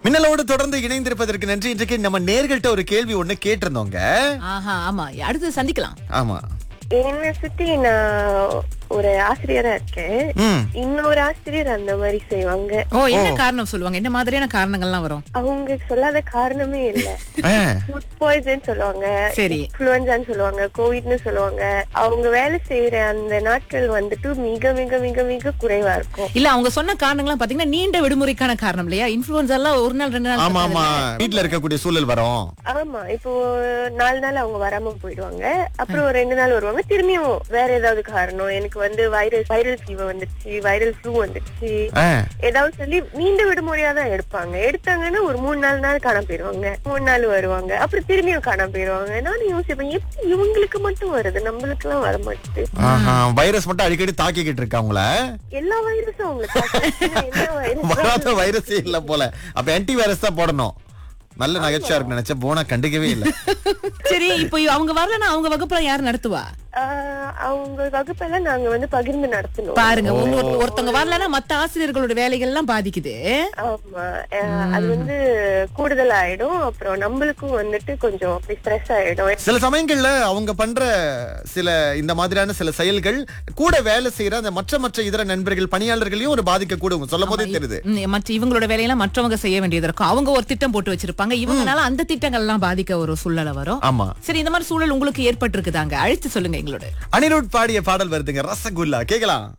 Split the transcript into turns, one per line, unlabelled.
மின்னலோடு தொடர்ந்து இணைந்திருப்பதற்கு நன்றி இன்றைக்கு நம்ம நேர்கள்ட்ட ஒரு கேள்வி ஒண்ணு கேட்டிருந்தோங்க
ஆஹா ஆமா அடுத்து சந்திக்கலாம்
ஆமா
என்னை சுத்தி நான் ஒரு ஆசிரியரா இருக்கேன்
ம்
இன்னொரு ஆசிரியர் அந்த மாதிரி செய்வாங்க
ஓ என்ன காரணம் சொல்லுவாங்க என்ன மாதிரியான காரணங்கள்லாம் வரும்
அவங்க சொல்லாத காரணமே இல்ல
ஆ,
ஃபுட் பாய்சன் சொல்லுவாங்க
சரி.
இன்ஃபுளுன்சான்னு சொல்லுவாங்க கோவிட்னு சொல்லுவாங்க அவங்க வேலை செய்யற அந்த நாட்கள் வந்துட்டு மிக மிக மிக மிக குறைவா இருக்கும்
இல்ல அவங்க சொன்ன காரணங்கள்லாம் பாத்தீங்கன்னா நீண்ட விடுமுறைக்கான காரணம் இல்லையா இன்ஃபுளுன்சா எல்லாம் ஒரு நாள் ரெண்டு நாள்
ஆமா ஆமா
இருக்காதுல்ல?
வீட்ல இருக்கக்கூடிய சூழல் வரும்
ஆமா இப்போ நாலு நாள் அவங்க வராம போயிடுவாங்க அப்புறம் ஒரு ரெண்டு நாள் வருவாங்க திரும்பியும் வேற ஏதாவது காரணம் எனக்கு வந்து வைரஸ் வைரல் ஃபீவர் வந்துருச்சு வைரல் ஃப்ளூ வந்துருச்சு
ஆ,
ஏதாவது சொல்லி நீண்ட விடுமுறையா தான் எடுப்பாங்க எடுத்தாங்கன்னா ஒரு மூணு நாலு நாள் காணாம போயிருவாங்க மூணு நாள் வருவாங்க அப்புறம் திரும்பியும் காணாம போயிருவாங்க நானும் யோசிப்பேன் எப்படி இவங்களுக்கு மட்டும் வருது நம்மளுக்கு எல்லாம் வர மாட்டேது
ஆஹா, வைரஸ் மட்டும் அடிக்கடி தாக்கிக்கிட்டு இருக்கா உங்கள
எல்லா வைரஸும் அவங்களுக்கு தாக்குது. என்ன வைரஸ்
வராத வைரஸே இல்ல போல அப்ப ஆன்டி வைரஸ் தான் போடணும் நல்ல நகைச்சுவா இருக்கு நினைச்சேன் போனா கண்டுக்கவே இல்ல
சரி இப்போ அவங்க வரலன்னா அவங்க வகுப்புல யார் நடத்துவா
ஆஹ் அவங்க வகுப்பெல்லாம் நாங்க வந்து பகிர்ந்து நடத்தணும்
பாருங்க ஒன்னு ஒருத்த- ஒருத்தவங்க வரலன்னா மத்த ஆசிரியர்களோட வேலைகள் எல்லாம் பாதிக்குது
ஆமா அஹ் அது வந்து கூடுதல் ஆயிடும் அப்புறம் நம்மளுக்கும் வந்துட்டு கொஞ்சம் அப்படி ஸ்ட்ரெஸ் ஆயிடும்
சில சமயங்கள்ல அவங்க பண்ற சில இந்த மாதிரியான சில செயல்கள் கூட வேலை செய்யற அந்த மற்ற மற்ற இதர நண்பர்கள் பணியாளர்களையும் ஒரு பாதிக்க கூடும் சொல்லும் போதே தெரியுது
ம், மற்ற இவங்களோட வேலையெல்லாம் மற்றவங்க செய்ய வேண்டியது இருக்கும் அவங்க ஒரு திட்டம் போட்டு வச்சிருப்பாங்க இவங்கனால அந்த திட்டங்கள் எல்லாம் பாதிக்க ஒரு சூழ்நிலை வரும்
ஆமா
சரி இந்த மாதிரி சூழல் உங்களுக்கு ஏற்பட்டிருக்குதாங்க அழைத்து சொல்லுங்க எங்களோட
அனிருட் பாடிய பாடல் வருதுங்க ரசகுல்லா கேக்கலாம்